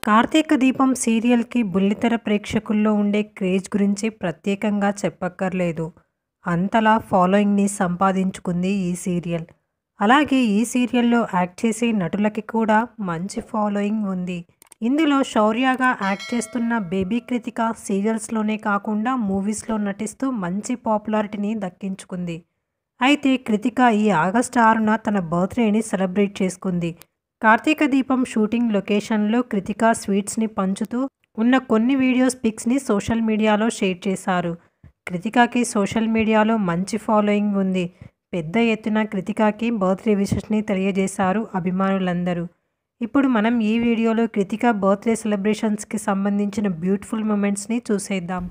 కార్తీక దీపం సీరియల్కి బుల్లితెర ప్రేక్షకుల్లో ఉండే క్రేజ్ గురించి ప్రత్యేకంగా చెప్పక్కర్లేదు అంతలా ఫాలోయింగ్ని సంపాదించుకుంది ఈ సీరియల్ అలాగే ఈ సీరియల్లో యాక్ట్ చేసే నటులకి కూడా మంచి ఫాలోయింగ్ ఉంది ఇందులో శౌర్యగా యాక్ట్ చేస్తున్న బేబీ కృతిక సీరియల్స్లోనే కాకుండా మూవీస్లో నటిస్తూ మంచి పాపులారిటీని దక్కించుకుంది అయితే కృతిక ఈ ఆగస్టు ఆరున తన బర్త్డేని సెలబ్రేట్ చేసుకుంది కార్తీక దీపం షూటింగ్ లొకేషన్లో కృతిక స్వీట్స్ని పంచుతూ ఉన్న కొన్ని వీడియోస్ పిక్స్ని సోషల్ మీడియాలో షేర్ చేశారు కృతికాకి సోషల్ మీడియాలో మంచి ఫాలోయింగ్ ఉంది పెద్ద ఎత్తున కృతికాకి బర్త్డే విషెస్ని తెలియజేశారు అభిమానులందరూ ఇప్పుడు మనం ఈ వీడియోలో కృతిక బర్త్డే సెలబ్రేషన్స్కి సంబంధించిన బ్యూటిఫుల్ మూమెంట్స్ని చూసేద్దాం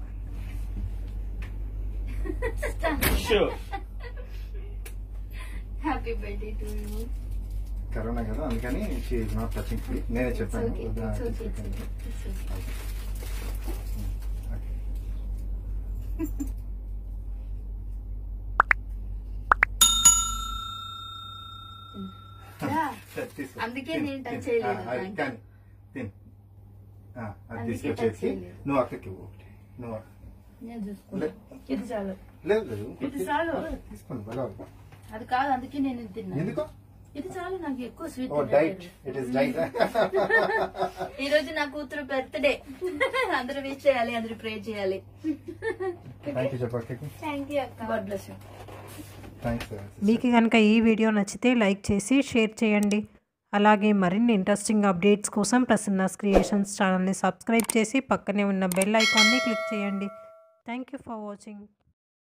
Sure. Happy birthday to you corona కదా అందుకని she is not touching sweet నేనే చెప్పాను ఓకే వద్దా ఇట్స్ అని ఓకే చెప్పాను. ఇట్స్ ఓకే సరే, తీసుకో. అందుకే తిను, నేను touch తిను. చేయలేదు, ఆ, అది thank కానీ తిను. ఆ, అది అందుకే తీసుకొచ్చేసి touch చేయలేదు. నువ్వు అక్కకి ఇవ్వు ఒకటి నువ్వు అక్క- నేను చూసుకుంటా లే- ఇది చాలు లేదు లేదు ఇది చాలు. తీసుకోండి బాగా అది కాదు అందుకే నేను ఇది తిన్నా ఎందుకు ఇది చాలు నాకు ఎక్కువ sweet oh diet it is diet ఈ రోజు నా కూతురు బర్త్డే అందరూ విష్ చేయాలి అందరూ ప్రే చేయాలి థ్యాంక్ యూ చెప్పు అక్కకి థ్యాంక్ యూ అక్క గాడ్ బ్లెస్ యూ థ్యాంక్స్ మీకు కనుక ఈ వీడియో నచ్చితే లైక్ చేసి షేర్ చేయండి అలాగే మరిన్ని ఇంట్రెస్టింగ్ అప్డేట్స్ కోసం ప్రసన్నాస్ క్రియేషన్స్ ఛానల్ని సబ్స్క్రైబ్ చేసి పక్కనే ఉన్న బెల్ ఐకాన్ని క్లిక్ చేయండి థ్యాంక్ యూ ఫర్ వాచింగ్